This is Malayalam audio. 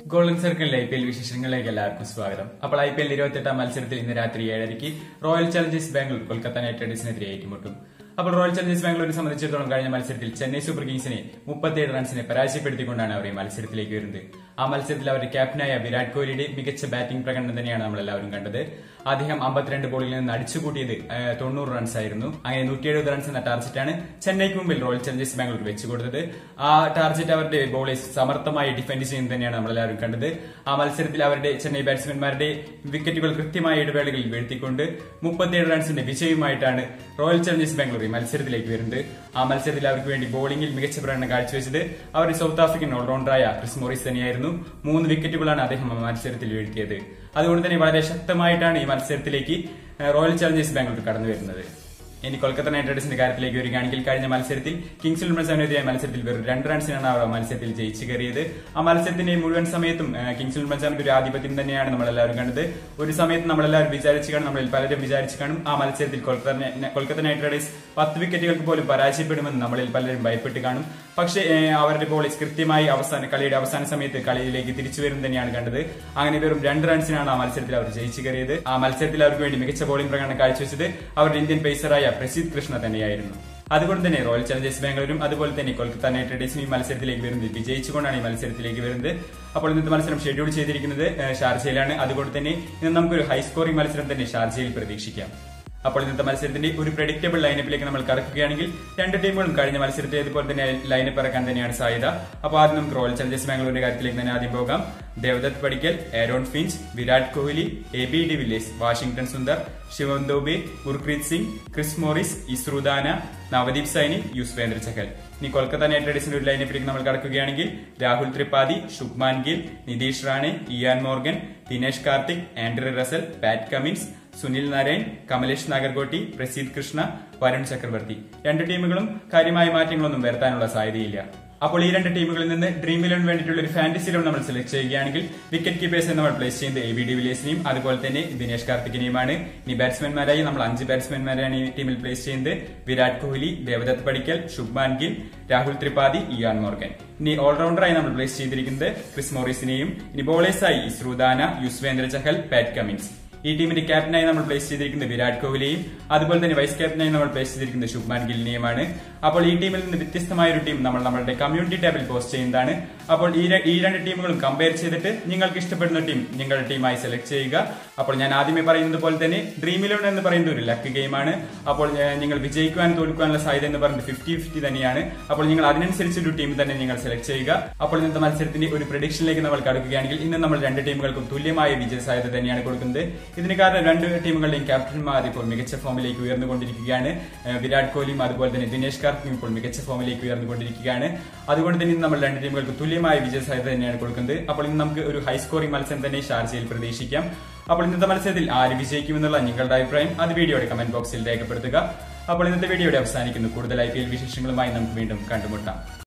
ഗോൾഡൻ സർക്കിളിലെ ഐ പി എൽ വിശേഷങ്ങളിലേക്ക് എല്ലാവർക്കും സ്വാഗതം അപ്പോൾ ഐ പി എൽ ഇരുപത്തെട്ടാം മത്സരത്തിൽ ഇന്ന് രാത്രി ഏഴരയ്ക്ക് Royal Challengers Bangalore Kolkata Knight റൈഡേഴ്സിനെതിരെ ഏറ്റുമുട്ടും അപ്പോൾ റോയൽ ചലഞ്ചേഴ്സ് ബാംഗ്ലൂരിനെ സംബന്ധിച്ചിടത്തോളം കഴിഞ്ഞ മത്സരത്തിൽ ചെന്നൈ സൂപ്പർ കിങ്സിനെ മുപ്പത്തിയേഴ് റൺസിനെ പരാജയപ്പെടുത്തിക്കൊണ്ടാണ് അവർ ഈ മത്സരത്തിലേക്ക് വരുന്നത് ആ മത്സരത്തിൽ അവരുടെ ക്യാപ്റ്റനായ വിരാട് കോഹ്ലിയുടെ മികച്ച ബാറ്റിംഗ് പ്രകടനം തന്നെയാണ് നമ്മൾ എല്ലാവരും കണ്ടത് അദ്ദേഹം അമ്പത്തിരണ്ട് ബോളിൽ നിന്ന് അടിച്ചുകൂട്ടിയത് ആ, തൊണ്ണൂറ് റൺസ് ആയിരുന്നു അങ്ങനെ നൂറ്റി എഴുപത് റൺസ് എന്ന ടാർജറ്റാണ് ചെന്നൈക്ക് മുമ്പിൽ റോയൽ ചലഞ്ചേഴ്സ് ബാംഗ്ലൂർ വെച്ചു കൊടുത്തത് ആ ടാർജറ്റ് അവരുടെ ബോളേഴ്സ് സമർത്ഥമായി ഡിഫെൻഡ് ചെയ്യുന്നത് തന്നെയാണ് നമ്മൾ എല്ലാവരും കണ്ടത് ആ മത്സരത്തിൽ അവരുടെ ചെന്നൈ ബാറ്റ്സ്മാൻമാരുടെ വിക്കറ്റുകൾ കൃത്യമായ ഇടവേളകളിൽ വീഴ്ത്തിക്കൊണ്ട് മുപ്പത്തിയേഴ് റൺസിന്റെ വിജയവുമായിട്ടാണ് റോയൽ ചലഞ്ചേഴ്സ് ബാംഗ്ലൂർ ഈ മത്സരത്തിലേക്ക് വരുന്നത് ആ മത്സരത്തിൽ അവർക്ക് വേണ്ടി ബോളിംഗിൽ മികച്ച പ്രകടനം കാഴ്ചവെച്ചത് അവരുടെ സൗത്ത് ആഫ്രിക്കൻ ഓൾറൗണ്ടറായ ക്രിസ് മോറിസ് തന്നെയായിരുന്നു മൂന്ന് വിക്കറ്റുകളാണ് അദ്ദേഹം ആ മത്സരത്തിൽ വീഴ്ത്തിയത് അതുകൊണ്ട് തന്നെ വളരെ ശക്തമായിട്ടാണ് ഈ മത്സരത്തിലേക്ക് ഏഹ്, റോയൽ ചലഞ്ചേഴ്സ് ബാംഗ്ലൂർ കടന്നു വരുന്നത് ഇനി കൊൽക്കത്ത നൈറ്റ് റൈഡേഴ്സിന്റെ കാര്യത്തിലേക്ക് വരികയാണെങ്കിൽ കഴിഞ്ഞ മത്സരത്തിൽ കിങ്സ് ഇലവൻ പഞ്ചാബിനെതിരെ മത്സരത്തിൽ വെറും രണ്ട് റൺസിനാണ് അവർ ആ മത്സരത്തിൽ ജയിച്ചു കയറിയത് ആ മത്സരത്തിന്റെ മുഴുവൻ സമയത്തും ഏഹ്, കിങ്സ് ഇലവൻ പഞ്ചാബിന്റെ ഒരു ആധിപത്യം തന്നെയാണ് നമ്മൾ എല്ലാവരും കണ്ടത് ഒരു സമയത്ത് നമ്മളെല്ലാവരും വിചാരിച്ചു കാണും നമ്മളിൽ പലരും വിചാരിച്ചു കാണും ആ മത്സരത്തിൽ കൊൽക്കത്ത നെ- കൊൽക്കത്ത നൈറ്റ് റൈഡേഴ്സ് പത്ത് വിക്കറ്റുകൾക്ക് പോലും പരാജയപ്പെടുമെന്ന് നമ്മളിൽ പലരും ഭയപ്പെട്ട് കാണും പക്ഷേ ഏഹ്, അവരുടെ ബോളേഴ്സ് കൃത്യമായി അവസാന കളിയുടെ അവസാന സമയത്ത് കളിയിലേക്ക് തിരിച്ചു വരും തന്നെയാണ് കണ്ടത് അങ്ങനെ വെറും രണ്ട് റൺസിനാണ് ആ മത്സരത്തിൽ അവർ ജയിച്ചു കയറിയത് ആ മത്സരത്തിൽ അവർക്ക് വേണ്ടി മികച്ച ബോളിംഗ് പ്രകടനം കാഴ്ചവെച്ചത് അവരുടെ ഇന്ത്യൻ പേസറായ പ്രസീദ് കൃഷ്ണ തന്നെയായിരുന്നു അതുകൊണ്ട് തന്നെ റോയൽ ചലഞ്ചേഴ്സ് ബാംഗ്ലൂരും അതുപോലെ തന്നെ കൊൽക്കത്ത നൈറ്റ് റൈഡേഴ്സും ഈ മത്സരത്തിലേക്ക് വരുന്നത് വിജയിച്ചുകൊണ്ടാണ് ഈ മത്സരത്തിലേക്ക് വരുന്നത് അപ്പോൾ ഇന്നത്തെ മത്സരം ഷെഡ്യൂൾ ചെയ്തിരിക്കുന്നത് ഏഹ്, ഷാർജയിലാണ് അതുകൊണ്ട് തന്നെ ഇന്ന് നമുക്കൊരു ഹൈ സ്കോറിംഗ് മത്സരം തന്നെ ഷാർജയിൽ പ്രതീക്ഷിക്കാം അപ്പോൾ ഇന്നത്തെ മത്സരത്തിന്റെ ഒരു പ്രഡിക്റ്റബിൾ ലൈനപ്പിലേക്ക് നമ്മൾ കടക്കുകയാണെങ്കിൽ രണ്ട് ടീമുകളും കഴിഞ്ഞ മത്സരത്തെ അതുപോലെ തന്നെ ലൈനപ്പ് ഇറക്കാൻ തന്നെയാണ് സാധ്യത അപ്പോൾ ആദ്യം നമുക്ക് റോയൽ ചലഞ്ചേഴ്സ് ബാംഗ്ലൂരിന്റെ കാര്യത്തിലേക്ക് തന്നെ ആദ്യം പോകാം Devdutt Padikkal Aaron Finch Virat Kohli A B de Villiers Washington Sundar Shivam Dube Gurpreet Singh Chris Morris Isuru Udana Navdeep Saini Yuzvendra Chahal ഇനി കൊൽക്കത്ത നൈറ്റ് റൈഡേഴ്സിന്റെ ഒരു ലൈനപ്പിലേക്ക് നമ്മൾ കടക്കുകയാണെങ്കിൽ Rahul Tripathi Shubman Gill Nitish Rana Eoin Morgan Dinesh Karthik Andre Russell Pat Cummins Sunil Narine Kamlesh Nagarkoti Prasidh Krishna Varun Chakravarthy രണ്ട് ടീമുകളും കാര്യമായ മാറ്റങ്ങളൊന്നും വരുത്താനുള്ള സാധ്യതയില്ല അപ്പോൾ ഈ രണ്ട് ടീമുകളിൽ നിന്ന് ഡ്രീം ഇലവൻ വേണ്ടിയിട്ടുള്ള ഒരു ഫാന്റസി ലോൺ നമ്മൾ സെലക്ട് ചെയ്യുകയാണെങ്കിൽ വിക്കറ്റ് കീപ്പേഴ്സ് നമ്മൾ പ്ലേസ് ചെയ്യുന്നത് എ ബി ഡി വില്ലേഴ്സിനെയും അതുപോലെ തന്നെ ദിനേഷ് കാർത്തികിനെയുമാണ് ഇനി ബാറ്റ്സ്മാൻമാരായി നമ്മൾ അഞ്ച് ബാറ്റ്സ്മാൻമാരാണ് ഈ ടീമിൽ പ്ലേസ് ചെയ്യുന്നത് വിരാട് കോഹ്ലി ദേവദത്ത് പടിക്കൽ ശുഭ്മാൻ ഗിൽ രാഹുൽ ത്രിപാഠി ഇയാൻ മോർഗൻ ഇനി ഓൾറൗണ്ടറായി നമ്മൾ പ്ലേസ് ചെയ്തിരിക്കുന്നത് ക്രിസ് മോറിസിനെയും ഇനി ബോളേഴ്സായി ഇസ്രുദാന യുസ്വേന്ദ്ര ചഹൽ പാറ്റ് കമിൻസ് ഈ ടീമിന്റെ ക്യാപ്റ്റനായി നമ്മൾ പ്ലേസ് ചെയ്തിരിക്കുന്നത് വിരാട് കോഹ്ലിയെയും അതുപോലെ തന്നെ വൈസ് ക്യാപ്റ്റനായി നമ്മൾ പ്ലേസ് ചെയ്തിരിക്കുന്നത് ശുഭ്മാൻ ഗില്ലിനെയുമാണ് അപ്പോൾ ഈ ടീമിൽ നിന്ന് വ്യത്യസ്തമായ ഒരു ടീം നമ്മൾ നമ്മുടെ കമ്മ്യൂണിറ്റി ടാബിൽ പോസ്റ്റ് ചെയ്യുന്നതാണ് അപ്പോൾ ഈ ര- ഈ രണ്ട് ടീമുകളും കമ്പയർ ചെയ്തിട്ട് നിങ്ങൾക്ക് ഇഷ്ടപ്പെടുന്ന ടീം നിങ്ങളുടെ ടീമായി സെലക്ട് ചെയ്യുക അപ്പോൾ ഞാൻ ആദ്യമേ പറയുന്നത് പോലെ തന്നെ ഡ്രീം ഇലവൻ എന്ന് പറയുന്നത് ഒരു ലക്ക് ഗെയിമാണ് അപ്പോൾ ഏഹ്, നിങ്ങൾ വിജയിക്കുവാൻ തോൽക്കുവാനുള്ള സാധ്യത എന്ന് പറയുന്നത് ഫിഫ്റ്റി ഫിഫ്റ്റി തന്നെയാണ് അപ്പോൾ നിങ്ങൾ അതിനനുസരിച്ച് ഒരു ടീം തന്നെ നിങ്ങൾ സെലക്ട് ചെയ്യുക അപ്പോൾ ഇന്നത്തെ മത്സരത്തിന്റെ ഒരു പ്രഡിക്ഷനിലേക്ക് നമ്മൾ കടക്കുകയാണെങ്കിൽ ഇന്ന് നമ്മൾ രണ്ട് ടീമുകൾക്കും തുല്യമായ വിജയ സാധ്യത തന്നെയാണ് കൊടുക്കുന്നത് ഇതിന് കാരണം രണ്ട് ടീമുകളുടെയും ക്യാപ്റ്റന്മാർ ഇപ്പോൾ മികച്ച ഫോമിലേക്ക് ഉയർന്നുകൊണ്ടിരിക്കുകയാണ് ഏഹ് വിരാട് കോഹ്ലിയും അതുപോലെ തന്നെ ദിനേഷ് കാർത്തിക്കും ഇപ്പോൾ മികച്ച ഫോമിലേക്ക് ഉയർന്നുകൊണ്ടിരിക്കുകയാണ് അതുകൊണ്ട് തന്നെ ഇന്ന് നമ്മൾ രണ്ട് ടീമുകൾക്ക് തുല്യമായ വിജയ സാധ്യത തന്നെയാണ് കൊടുക്കുന്നത് അപ്പോൾ ഇന്ന് നമുക്ക് ഒരു ഹൈ സ്കോറിംഗ് മത്സരം തന്നെ ഷാർജയിൽ പ്രതീക്ഷിക്കാം അപ്പോൾ ഇന്നത്തെ മത്സരത്തിൽ ആര് വിജയിക്കുമെന്നുള്ള നിങ്ങളുടെ അഭിപ്രായം അത് വീഡിയോയുടെ കമന്റ് ബോക്സിൽ രേഖപ്പെടുത്തുക അപ്പോൾ ഇന്നത്തെ വീഡിയോയുടെ അവസാനിക്കുന്നു കൂടുതൽ ഐ പി എൽ വിശേഷങ്ങളുമായി നമുക്ക് വീണ്ടും കണ്ടുമുട്ടാം